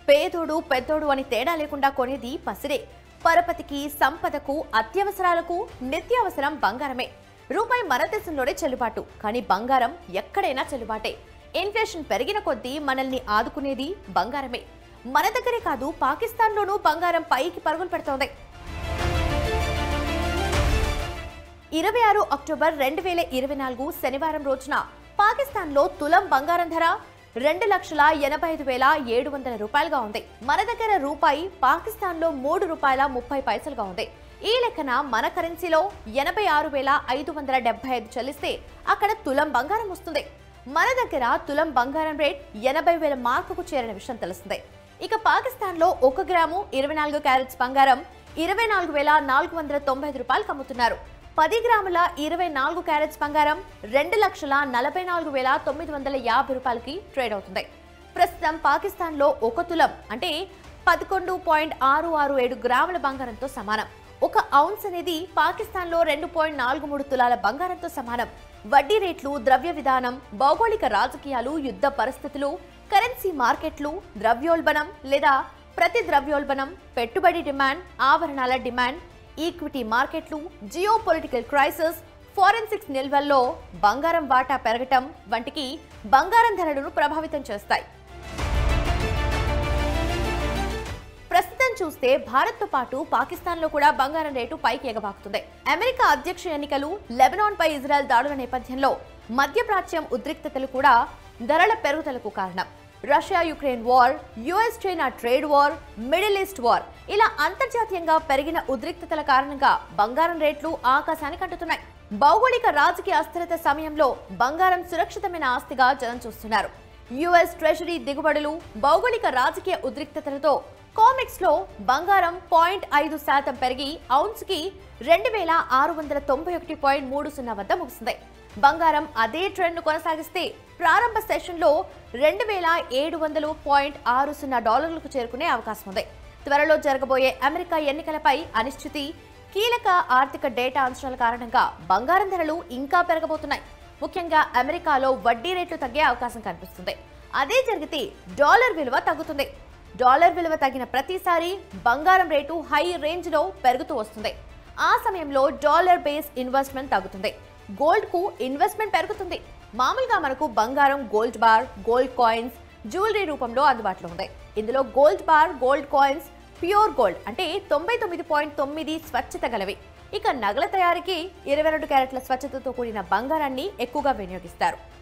పేదోడు పెద్దోడు అని తేడా లేకుండా కొనేది పసిరే పరపతికి సంపదకు అత్యవసరాలకు నిత్యావసరం బంగారమే రూపాయి మన దేశంలోనే చెల్లుబాటు కానీ బంగారం ఎక్కడైనా చెల్లుబాటే ఇన్ఫ్లేషన్ పెరిగిన కొద్దీ మనల్ని ఆదుకునేది బంగారమే మన దగ్గరే కాదు పాకిస్తాన్లోనూ బంగారం పైకి పరుగులు పెడుతోంది ఇరవై ఆరు అక్టోబర్ రెండు వేల ఇరవై నాలుగు శనివారం రోజున పాకిస్తాన్లో తులం బంగారం ధర రెండు లక్షల ఎనభై ఐదు వేల ఏడు వందల రూపాయలుగా ఉంది మన దగ్గర రూపాయి పాకిస్తాన్లో మూడు రూపాయల ముప్పై పైసలుగా ఉంది ఈ లెక్కన మన కరెన్సీలో ఎనభై ఆరు వేల ఐదు వందల డెబ్బై ఐదు చెల్లిస్తే అక్కడ తులం బంగారం వస్తుంది మన దగ్గర తులం బంగారం రేట్ ఎనభై వేల మార్కుకు చేరిన విషయం తెలుస్తుంది ఇక పాకిస్తాన్లో ఒక గ్రాము ఇరవై నాలుగు క్యారెట్స్ బంగారం ఇరవై నాలుగు వేల నాలుగు వందల తొంభై ఐదు రూపాయలకు అమ్ముతున్నారు పది గ్రాముల ఇరవై నాలుగు క్యారెట్స్ బంగారం రెండు లక్షల నలభై నాలుగు వేల తొమ్మిది వందల యాభై రూపాయలకి ట్రేడ్ అవుతుంది ప్రస్తుతం పాకిస్తాన్లో ఒక తులం అంటే పదకొండు పాయింట్ ఆరు ఆరు ఏడు గ్రాముల బంగారంతో సమానం ఒక ఔన్స్ అనేది పాకిస్తాన్లో రెండు పాయింట్ నాలుగు మూడు తులాల బంగారంతో సమానం వడ్డీ రేట్లు ద్రవ్య విధానం భౌగోళిక రాజకీయాలు యుద్ధ పరిస్థితులు కరెన్సీ మార్కెట్లు ద్రవ్యోల్బణం లేదా ప్రతి ద్రవ్యోల్బణం పెట్టుబడి డిమాండ్ ఆభరణాల డిమాండ్ ఈక్విటీ మార్కెట్లు జియో పొలిటికల్ క్రైసిస్ ఫోరెన్సిక్స్ నిల్వల్లో బంగారం వాటా పెరగటం వంటికి బంగారం ధరలను ప్రభావితం చేస్తాయి ప్రస్తుతం చూస్తే భారత్తో పాటు పాకిస్తాన్లో కూడా బంగారం రేటు పైకి ఎగబాకుతుంది అమెరికా అధ్యక్ష ఎన్నికలు లెబనాన్ పై ఇజ్రాయెల్ దాడుల నేపథ్యంలో మధ్యప్రాచ్యం ఉద్రిక్తతలు కూడా ధరల పెరుగుదలకు కారణం Russia Ukraine war US China trade war Middle East war ఇలా అంతర్జాతీయంగా పెరిగిన ఉద్రిక్తతల కారణంగా బంగారం రేట్లు ఆకాశానికి అంటుతున్నాయి భౌగోళిక రాజకీయ అస్థిరత సమయంలో బంగారం సురక్షితమైన ఆస్తిగా జనం చూస్తున్నారు యుఎస్ ట్రెజరీ దిగుబడులు భౌగోళిక రాజకీయ ఉద్రిక్తతలతో కామిక్స్ లో బంగారం పాయింట్ ఐదు శాతం పెరిగి ఔన్స్ కి రెండు వేల ఆరు వందల తొంభై ఒకటి పాయింట్ మూడు సున్నా వద్ద ముగిసింది బంగారం అదే ట్రెండ్ కొనసాగిస్తే ప్రారంభ సెషన్లో రెండు వేల ఏడు వందలు పాయింట్ ఆరు సున్నా డాలర్లకు చేరుకునే అవకాశం ఉంది త్వరలో జరగబోయే అమెరికా ఎన్నికలపై అనిశ్చితి కీలక ఆర్థిక డేటా అంశాల కారణంగా బంగారం ధరలు ఇంకా పెరగబోతున్నాయి ముఖ్యంగా అమెరికాలో వడ్డీ రేట్లు తగ్గే అవకాశం కనిపిస్తుంది అదే జరిగితే డాలర్ విలువ తగ్గుతుంది డాలర్ విలువ తగ్గిన ప్రతిసారి బంగారం రేటు హై రేంజ్ లో పెరుగుతూ వస్తుంది ఆ సమయంలో డాలర్ బేస్ ఇన్వెస్ట్మెంట్ తగ్గుతుంది గోల్డ్ కు ఇన్వెస్ట్మెంట్ పెరుగుతుంది మామూలుగా మనకు బంగారం gold bar gold coins jewellery రూపంలో అందుబాటులో ఉంది ఇందులో gold bar gold coins pure gold అంటే తొంభై తొమ్మిది పాయింట్ తొమ్మిది స్వచ్ఛత గలవి ఇక నగల తయారీకి ఇరవై రెండు క్యారెట్ల స్వచ్ఛతతో కూడిన బంగారాన్ని ఎక్కువగా వినియోగిస్తారు